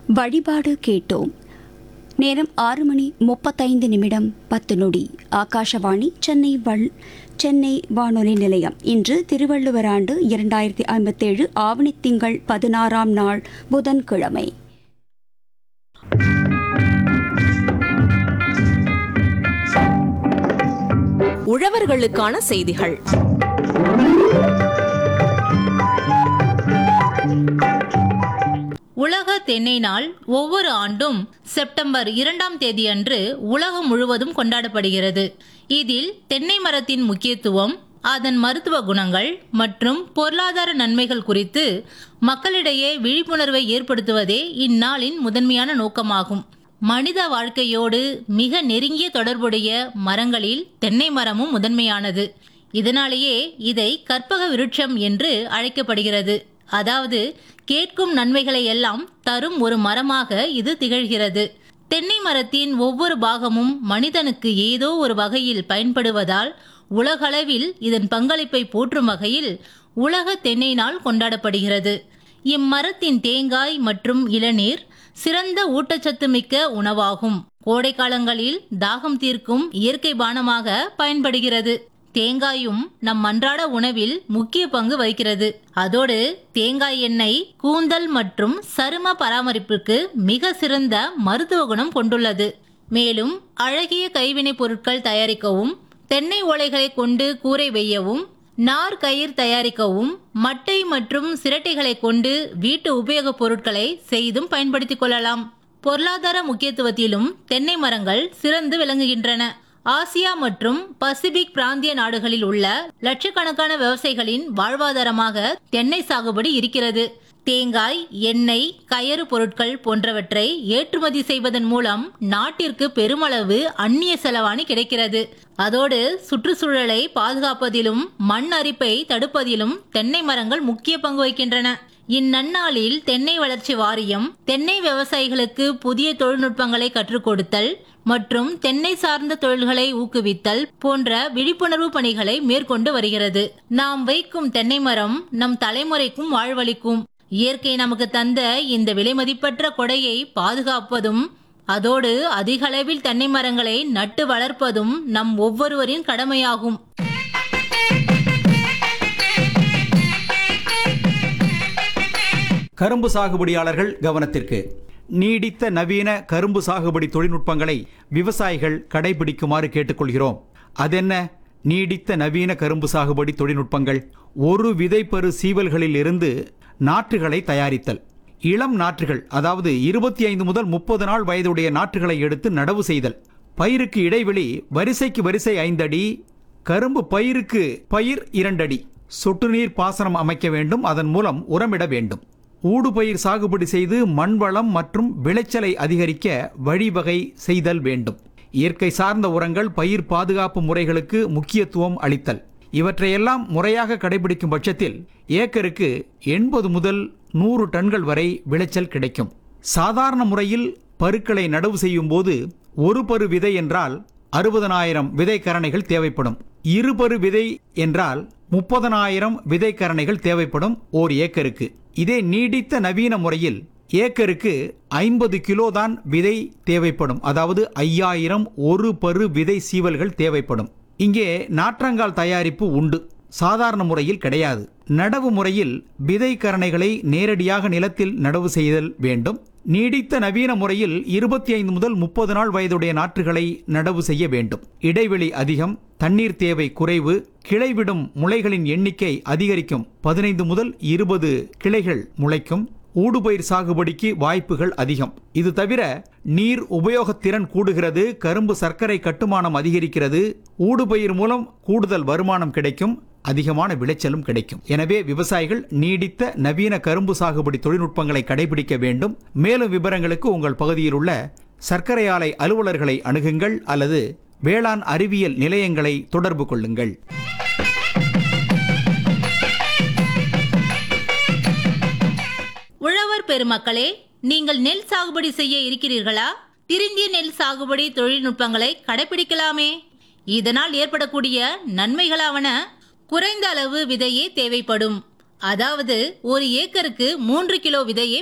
வழிபாடு கேட்டோம் நேரம் ஆறு மணி முப்பத்தைந்து நிமிடம் பத்து நொடி ஆகாஷவாணி சென்னை வள் சென்னை வானொலி நிலையம் இன்று திருவள்ளுவர் ஆண்டு இரண்டாயிரத்தி ஐம்பத்தேழு ஆவணி திங்கள் பதினாறாம் நாள் புதன்கிழமை உழவர்களுக்கான செய்திகள் உலக தென்னை நாள் ஒவ்வொரு ஆண்டும் செப்டம்பர் இரண்டாம் தேதியன்று உலகம் முழுவதும் கொண்டாடப்படுகிறது இதில் தென்னை மரத்தின் முக்கியத்துவம் அதன் மருத்துவ குணங்கள் மற்றும் பொருளாதார நன்மைகள் குறித்து மக்களிடையே விழிப்புணர்வை ஏற்படுத்துவதே இந்நாளின் முதன்மையான நோக்கமாகும் மனித வாழ்க்கையோடு மிக நெருங்கிய தொடர்புடைய மரங்களில் தென்னை மரமும் முதன்மையானது இதனாலேயே இதை கற்பக விருட்சம் என்று அழைக்கப்படுகிறது அதாவது கேட்கும் நன்மைகளை எல்லாம் தரும் ஒரு மரமாக இது திகழ்கிறது தென்னை மரத்தின் ஒவ்வொரு பாகமும் மனிதனுக்கு ஏதோ ஒரு வகையில் பயன்படுவதால் உலகளவில் இதன் பங்களிப்பை போற்றும் வகையில் உலக தென்னை நாள் கொண்டாடப்படுகிறது இம்மரத்தின் தேங்காய் மற்றும் இளநீர் சிறந்த ஊட்டச்சத்து மிக்க உணவாகும் கோடை காலங்களில் தாகம் தீர்க்கும் இயற்கை பானமாக பயன்படுகிறது தேங்காயும் நம் அன்றாட உணவில் முக்கிய பங்கு வகிக்கிறது அதோடு தேங்காய் எண்ணெய் கூந்தல் மற்றும் சரும பராமரிப்புக்கு மிக சிறந்த மருத்துவ குணம் கொண்டுள்ளது மேலும் அழகிய கைவினைப் பொருட்கள் தயாரிக்கவும் தென்னை ஓலைகளை கொண்டு கூரை வெய்யவும் நார் கயிர் தயாரிக்கவும் மட்டை மற்றும் சிரட்டைகளை கொண்டு வீட்டு உபயோகப் பொருட்களை செய்தும் பயன்படுத்திக் கொள்ளலாம் பொருளாதார முக்கியத்துவத்திலும் தென்னை மரங்கள் சிறந்து விளங்குகின்றன ஆசியா மற்றும் பசிபிக் பிராந்திய நாடுகளில் உள்ள லட்சக்கணக்கான விவசாயிகளின் வாழ்வாதாரமாக தென்னை சாகுபடி இருக்கிறது தேங்காய் எண்ணெய் கயறு பொருட்கள் போன்றவற்றை ஏற்றுமதி செய்வதன் மூலம் நாட்டிற்கு பெருமளவு அந்நிய செலவாணி கிடைக்கிறது அதோடு சுற்றுச்சூழலை பாதுகாப்பதிலும் மண் அரிப்பை தடுப்பதிலும் தென்னை மரங்கள் முக்கிய பங்கு வகிக்கின்றன இந்நன்னாளில் தென்னை வளர்ச்சி வாரியம் தென்னை விவசாயிகளுக்கு புதிய தொழில்நுட்பங்களை கற்றுக் கொடுத்தல் மற்றும் தென்னை சார்ந்த தொழில்களை ஊக்குவித்தல் போன்ற விழிப்புணர்வு பணிகளை மேற்கொண்டு வருகிறது நாம் வைக்கும் தென்னை மரம் நம் தலைமுறைக்கும் வாழ்வளிக்கும் இயற்கை நமக்கு தந்த இந்த விலைமதிப்பற்ற கொடையை பாதுகாப்பதும் அதோடு அதிக அளவில் தென்னை மரங்களை நட்டு வளர்ப்பதும் நம் ஒவ்வொருவரின் கடமையாகும் கரும்பு சாகுபடியாளர்கள் கவனத்திற்கு நீடித்த நவீன கரும்பு சாகுபடி தொழில்நுட்பங்களை விவசாயிகள் கடைபிடிக்குமாறு கேட்டுக்கொள்கிறோம் அதென்ன நீடித்த நவீன கரும்பு சாகுபடி தொழில்நுட்பங்கள் ஒரு விதைப்பரு சீவல்களில் இருந்து நாற்றுகளை தயாரித்தல் இளம் நாற்றுகள் அதாவது இருபத்தி ஐந்து முதல் முப்பது நாள் வயதுடைய நாற்றுகளை எடுத்து நடவு செய்தல் பயிருக்கு இடைவெளி வரிசைக்கு வரிசை ஐந்தடி கரும்பு பயிருக்கு பயிர் இரண்டடி சொட்டு நீர் பாசனம் அமைக்க வேண்டும் அதன் மூலம் உரமிட வேண்டும் ஊடுபயிர் சாகுபடி செய்து மண் வளம் மற்றும் விளைச்சலை அதிகரிக்க வழிவகை செய்தல் வேண்டும் இயற்கை சார்ந்த உரங்கள் பயிர் பாதுகாப்பு முறைகளுக்கு முக்கியத்துவம் அளித்தல் இவற்றையெல்லாம் முறையாக கடைபிடிக்கும் பட்சத்தில் ஏக்கருக்கு எண்பது முதல் நூறு டன்கள் வரை விளைச்சல் கிடைக்கும் சாதாரண முறையில் பருக்களை நடவு செய்யும் போது ஒரு பரு விதை என்றால் அறுபதனாயிரம் விதை கரணைகள் தேவைப்படும் இருபரு விதை என்றால் முப்பதனாயிரம் விதை கரணைகள் தேவைப்படும் ஓர் ஏக்கருக்கு இதே நீடித்த நவீன முறையில் ஏக்கருக்கு ஐம்பது கிலோ தான் விதை தேவைப்படும் அதாவது ஐயாயிரம் ஒரு பரு விதை சீவல்கள் தேவைப்படும் இங்கே நாற்றங்கால் தயாரிப்பு உண்டு சாதாரண முறையில் கிடையாது நடவு முறையில் விதை கரணைகளை நேரடியாக நிலத்தில் நடவு செய்தல் வேண்டும் நீடித்த நவீன முறையில் இருபத்தி ஐந்து முதல் முப்பது நாள் வயதுடைய நாற்றுகளை நடவு செய்ய வேண்டும் இடைவெளி அதிகம் தண்ணீர் தேவை குறைவு கிளைவிடும் முளைகளின் எண்ணிக்கை அதிகரிக்கும் பதினைந்து முதல் இருபது கிளைகள் முளைக்கும் ஊடுபயிர் சாகுபடிக்கு வாய்ப்புகள் அதிகம் இது தவிர நீர் உபயோகத்திறன் கூடுகிறது கரும்பு சர்க்கரை கட்டுமானம் அதிகரிக்கிறது ஊடுபயிர் மூலம் கூடுதல் வருமானம் கிடைக்கும் அதிகமான விளைச்சலும் கிடைக்கும் எனவே விவசாயிகள் நீடித்த நவீன கரும்பு சாகுபடி தொழில்நுட்பங்களை கடைபிடிக்க வேண்டும் மேலும் விவரங்களுக்கு உங்கள் பகுதியில் உள்ள சர்க்கரை ஆலை அலுவலர்களை அணுகுங்கள் அல்லது வேளாண் அறிவியல் நிலையங்களை தொடர்பு கொள்ளுங்கள் உழவர் பெருமக்களே நீங்கள் நெல் சாகுபடி செய்ய இருக்கிறீர்களா திருந்திய நெல் சாகுபடி தொழில்நுட்பங்களை கடைபிடிக்கலாமே இதனால் ஏற்படக்கூடிய நன்மைகளாவன குறைந்த அளவு விதையே தேவைப்படும் அதாவது ஒரு ஏக்கருக்கு மூன்று கிலோ விதையே